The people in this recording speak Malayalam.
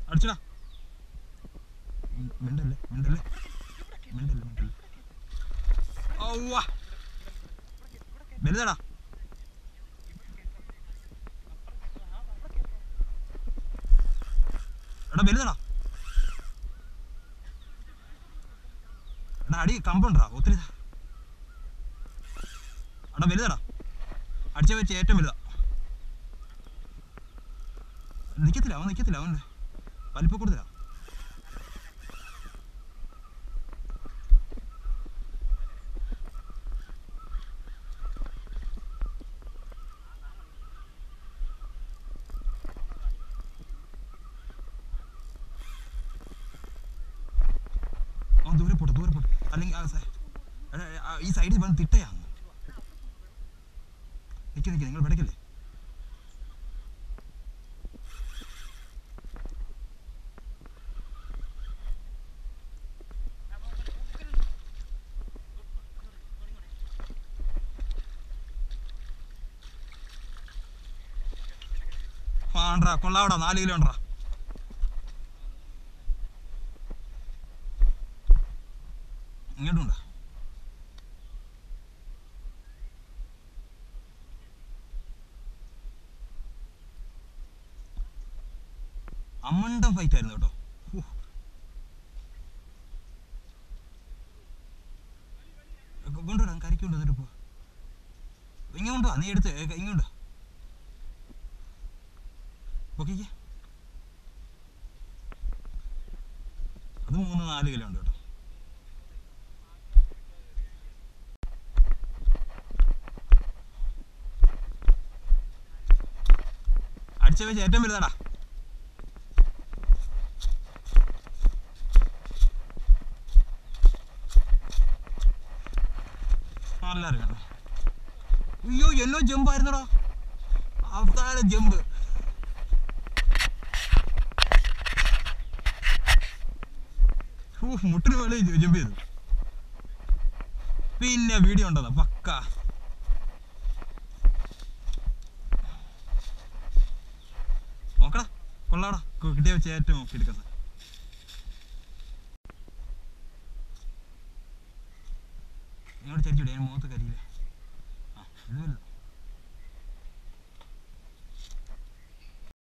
അടിച്ചടാ മിണ്ടല്ലേ മിണ്ടല്ലേ മിണ്ടല്ലേ മിണ്ടല്ലേ ഔവ്വ വലുതാടാ എടാ വലുതാടാ എടാ അടി കമ്പുണ്ടാ ഒത്തിരി ഇതാ. എടാ വലുതാടാ അടിച്ച വെച്ച് ഏറ്റവും വലുതാ നിക്കത്തില്ല അവൻ നിക്കത്തില്ല അവൻ വലിപ്പം കൂടുതലാ അവൻ ദൂരെ പോട്ടെ ദൂരെ പോട്ടെ അല്ലെങ്കിൽ ആ സൈ- എടാ, ആ, ഈ സൈഡിൽ വന്ന് തിട്ടയാണ് നിൽക്കി നിൽക്കി നിങ്ങൾ വിടക്കല്ലേ ആണ്ടാ കൊള്ളാവടാ നാല് കിലോ ഉണ്ടാ ഇങ്ങോട്ടുണ്ടോ അമ്മണ്ടം ഫൈറ്റ് ആയിരുന്നു കേട്ടോ ഹൂ. കൊ- കൊണ്ടുവരാം കരയ്ക്ക് കൊണ്ട് എന്നിട്ട് പോ ഇങ്ങോട്ടോ നീ എടുത്ത് ഏ, ഇങ്ങോട്ടോ പൊക്കിക്ക് അത് മൂന്ന് നാല് കിലോ ഉണ്ട് കേട്ടോ അടിച്ച വെച്ച് ഏറ്റവും വലുതാടാ നല്ല അറിയണം അയ്യോ എന്നോ ജമ്പായിരുന്നടാ അവതാര ജമ്പ് ഊഹ് മുട്ടിന് മേലെ ജമ്പ് ചെയ്തു പിന്നെ വീഡിയോ ഉണ്ടോ പക്ക നോക്കടാ കൊള്ളാടാ കു- കിട്ടിയ വെച്ച് ഏറ്റവും എടുക്കാം സാർ ഇങ്ങോട്ട് ചരിച്ചിവിടെ മുഖത്ത് കരിയില്ല ആ ഇത് വലുതാ